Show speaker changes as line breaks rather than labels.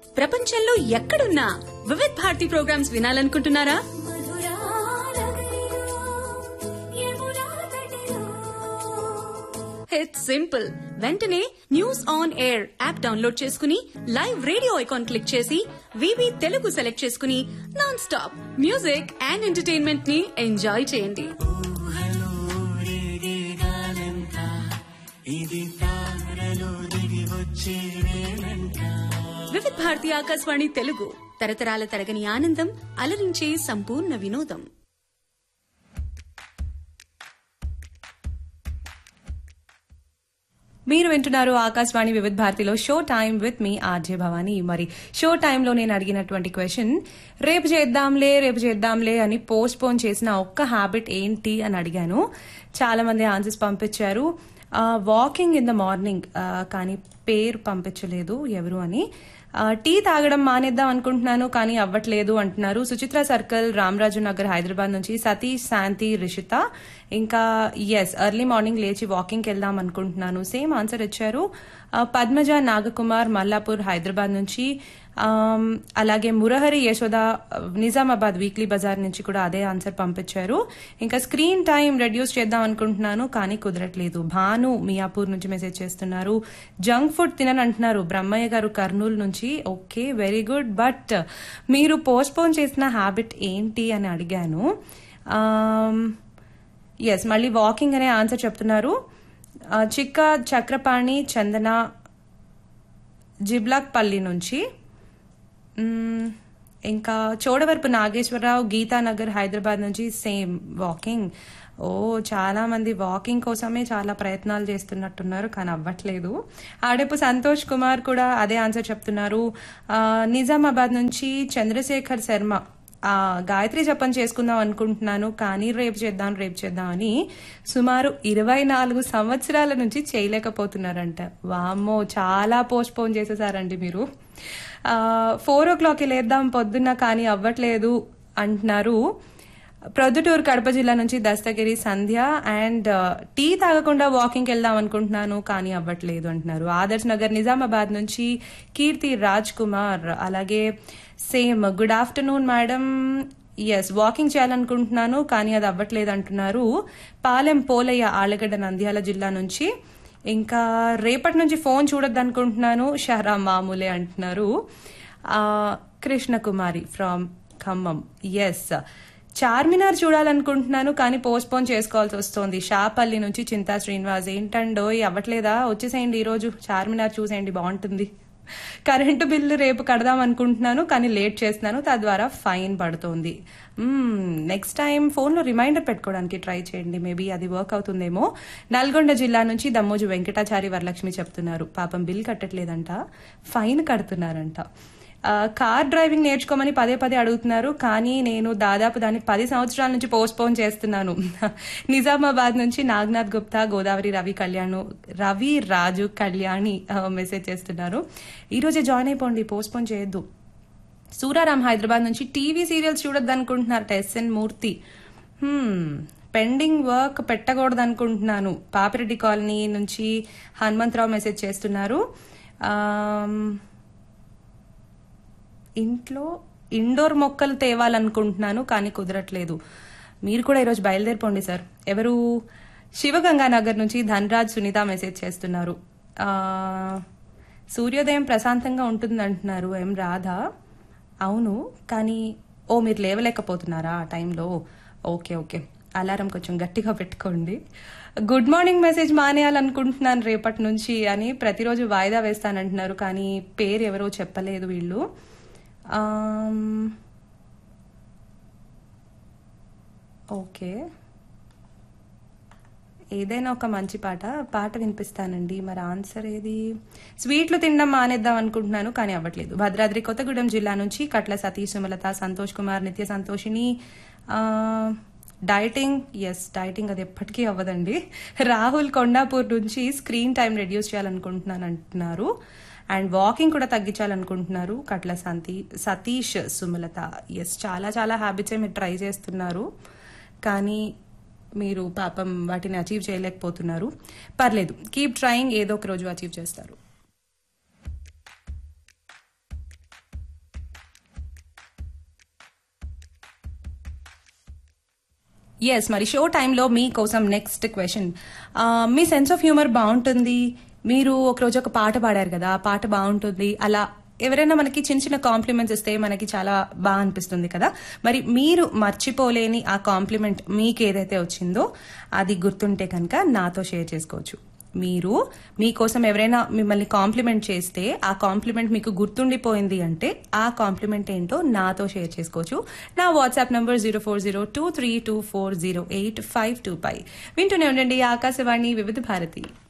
ప్రపంచంలో ఎక్కడున్నా వివిధ్ భారతి ప్రోగ్రామ్స్ వినాలనుకుంటున్నారా ఇట్స్ సింపుల్ వెంటనే news on air app download చేసుకుని లైవ్ రేడియో ఐకాన్ క్లిక్ చేసి వివి తెలుగు సెలెక్ట్ చేసుకుని non stop music and entertainment ని ఎంజాయ్ చేయండి వివిధ్ భారతి ఆకాశవాణి తెలుగు తరతరాల తరగని ఆనందం అలరించే సంపూర్ణ వినోదం
మీరు వింటున్నారు ఆకాశవాణి వివిధ భారతిలో షో టైం విత్ మీ ఆర్జే భవాని మరి షో టైంలో నేను అడిగినటువంటి క్వశ్చన్ రేపు చేద్దాంలే రేపు చేద్దాంలే అని పోస్ట్ పోన్ చేసిన ఒక్క హ్యాబిట్ ఏంటి అని అడిగాను చాలా మంది ఆన్సర్స్ పంపించారు వాకింగ్ ఇన్ ద మార్నింగ్ కానీ పేరు పంపించలేదు ఎవరు అని ఆ, టీ తాగడం మానేద్దాం అనుకుంటున్నాను కానీ అవ్వట్లేదు అంటున్నారు సుచిత్ర సర్కిల్ రామరాజు నగర్ హైదరాబాద్ నుంచి సతీష్ శాంతి రిషిత ఇంకా ఎస్ ఎర్లీ మార్నింగ్ లేచి వాకింగ్కి వెళ్దాం అనుకుంటున్నాను సేమ్ ఆన్సర్ ఇచ్చారు ఆ, పద్మజ నాగకుమార్ మల్లాపూర్ హైదరాబాద్ నుంచి ఆమ్, అలాగే మురహరి యశోద నిజామాబాద్ వీక్లీ బజార్ నుంచి కూడా అదే ఆన్సర్ పంపించారు ఇంకా స్క్రీన్ టైం రెడ్యూస్ చేద్దాం అనుకుంటున్నాను కానీ కుదరట్లేదు భాను మియాపూర్ నుంచి మెసేజ్ చేస్తున్నారు జంక్ ఫుడ్ తినని అంటున్నారు బ్రహ్మయ్య గారు కర్నూలు నుంచి ఓకే వెరీ గుడ్ బట్ మీరు పోస్ట్ పోన్ చేసిన హ్యాబిట్ ఏంటి అని అడిగాను ఎస్ మళ్ళీ వాకింగ్ అనే ఆన్సర్ చెప్తున్నారు ఆ, చిక్క చక్రపాణి చందన జిబ్లాక్పల్లి నుంచి మ్మ్, ఇంకా చోడవరపు నాగేశ్వరరావు గీతానగర్ హైదరాబాద్ నుంచి సేమ్ వాకింగ్ ఓ చాలా మంది వాకింగ్ కోసమే చాలా ప్రయత్నాలు చేస్తున్నట్టున్నారు కానీ అవ్వట్లేదు ఆడేపు సంతోష్ కుమార్ కూడా అదే ఆన్సర్ చెప్తున్నారు ఆ, నిజామాబాద్ నుంచి చంద్రశేఖర్ శర్మ ఆ గాయత్రి జపం చేసుకుందాం అనుకుంటున్నాను కానీ రేపు చేద్దాం రేపు చేద్దాం అని సుమారు ఇరవై నాలుగు సంవత్సరాల నుంచి చేయలేకపోతున్నారంట వామ్మో చాలా పోస్ట్ పోన్ చేసేసారండి మీరు ఫోర్ ఓ క్లాక్కి లేద్దాం పొద్దున్న కానీ అవ్వట్లేదు అంటున్నారు ప్రొద్దుటూరు కడప జిల్లా నుంచి దస్తగిరి సంధ్య అండ్ టీ తాగకుండా వాకింగ్కి వెళ్దాం అనుకుంటున్నాను కానీ అవ్వట్లేదు అంటున్నారు ఆదర్శ్ నగర్ నిజామాబాద్ నుంచి కీర్తి రాజ్ కుమార్ అలాగే same good afternoon madam yes walking చేయాలనుకుంటున్నాను కానీ అది అవ్వట్లేదు అంటున్నారు పాలెం పోలయ్య ఆలగడ్డ నంద్యాల జిల్లా నుంచి ఇంకా రేపటి నుంచి ఫోన్ చూడొద్దు అనుకుంటున్నాను షహరా మామూలే అంటున్నారు ఆ, కృష్ణకుమారి ఫ్రమ్ ఖమ్మం ఎస్ చార్మినార్ చూడాలనుకుంటున్నాను కానీ పోస్ట్ పోన్ చేసుకోవాల్సి వస్తోంది షాపల్లి నుంచి చింతా శ్రీనివాస్ ఏంటండో అవ్వట్లేదా వచ్చేసేయండి ఈరోజు చార్మినార్ చూసేయండి బాగుంటుంది కరెంటు బిల్లు రేపు కడదాం అనుకుంటున్నాను కానీ లేట్ చేస్తున్నాను తద్వారా ఫైన్ పడుతోంది నెక్స్ట్ టైం ఫోన్లో రిమైండర్ పెట్టుకోవడానికి ట్రై చేయండి మేబీ అది వర్క్ అవుతుందేమో నల్గొండ జిల్లా నుంచి దమ్మోజు వెంకటాచారి వరలక్ష్మి చెప్తున్నారు పాపం బిల్ కట్టట్లేదంట ఫైన్ కడుతున్నారంట ఆ, కార్ డ్రైవింగ్ నేర్చుకోమని పదే పదే అడుగుతున్నారు కానీ నేను దాదాపు దాన్ని పది సంవత్సరాల నుంచి పోస్ట్ పోన్ చేస్తున్నాను నిజామాబాద్ నుంచి నాగ్నాథ్ గుప్తా గోదావరి రవి కళ్యాణ్ రవి రాజు కళ్యాణి ఆ, మెసేజ్ చేస్తున్నారు ఈ రోజే జాయిన్ అయిపోండి పోస్ట్ పోన్ చేయొద్దు సూరారాం హైదరాబాద్ నుంచి టీవీ సీరియల్స్ చూడొద్దు అనుకుంటున్నారట ఎస్ఎన్ మూర్తి హ్మ్, పెండింగ్ వర్క్ పెట్టకూడదు అనుకుంటున్నాను పాపిరెడ్డి కాలనీ నుంచి హనుమంతరావు మెసేజ్ చేస్తున్నారు ఆమ్, ఇంట్లో ఇండోర్ మొక్కలు తేవాలనుకుంటున్నాను కానీ కుదరట్లేదు మీరు కూడా ఈరోజు బయలుదేరిపోండి సార్ ఎవరు శివగంగానగర్ నుంచి ధనరాజ్ సునీత మెసేజ్ చేస్తున్నారు ఆ, సూర్యోదయం ప్రశాంతంగా ఉంటుంది అంటున్నారు ఎం రాధా అవును కానీ ఓ మీరు లేవలేకపోతున్నారా ఆ టైంలో ఓకే ఓకే అలారం కొంచెం గట్టిగా పెట్టుకోండి గుడ్ మార్నింగ్ మెసేజ్ మానేయాలనుకుంటున్నాను రేపటి నుంచి అని ప్రతిరోజు వాయిదా వేస్తానంటున్నారు కానీ పేరు ఎవరో చెప్పలేదు వీళ్ళు ఆమ్, ఓకే ఏదైనా ఒక మంచి పాట పాట వినిపిస్తానండి మరి ఆన్సర్ ఏది స్వీట్లు తినడం మానేద్దాం అనుకుంటున్నాను కానీ అవ్వట్లేదు భద్రాద్రి కొత్తగూడెం జిల్లా నుంచి కట్ల సతీష్ సుమలత సంతోష్ కుమార్ నిత్య సంతోషిని ఆ, డైటింగ్ ఎస్ డైటింగ్ అది ఎప్పటికీ అవ్వదండి రాహుల్ కొండాపూర్ నుంచి స్క్రీన్ టైం రెడ్యూస్ చేయాలనుకుంటున్నాను అంటున్నారు అండ్ వాకింగ్ కూడా తగ్గించాలనుకుంటున్నారు కట్ల సంతి సతీష్ సుమలత ఎస్ చాలా చాలా హ్యాబిట్సే మీరు ట్రై చేస్తున్నారు కానీ మీరు పాపం వాటిని అచీవ్ చేయలేకపోతున్నారు పర్లేదు కీప్ ట్రయింగ్ ఏదో ఒక రోజు అచీవ్ చేస్తారు ఎస్ మరి షో టైంలో మీకోసం నెక్స్ట్ క్వశ్చన్ మీ సెన్స్ ఆఫ్ హ్యూమర్ బాగుంటుంది మీరు ఒకరోజు ఒక పాట పాడారు కదా ఆ పాట బాగుంటుంది అలా ఎవరైనా మనకి చిన్న చిన్న కాంప్లిమెంట్స్ ఇస్తే మనకి చాలా బాగా అనిపిస్తుంది కదా మరి మీరు మర్చిపోలేని ఆ కాంప్లిమెంట్ మీకు ఏదైతే వచ్చిందో అది గుర్తుంటే కనుక నాతో షేర్ చేసుకోవచ్చు మీరు మీకోసం ఎవరైనా మిమ్మల్ని కాంప్లిమెంట్ చేస్తే ఆ కాంప్లిమెంట్ మీకు గుర్తుండిపోయింది అంటే ఆ కాంప్లిమెంట్ ఏంటో నాతో షేర్ చేసుకోవచ్చు నా WhatsApp number zero four zero two three two four zero eight five two five వింటూనే ఉండండి ఆకాశవాణి వివిధ భారతి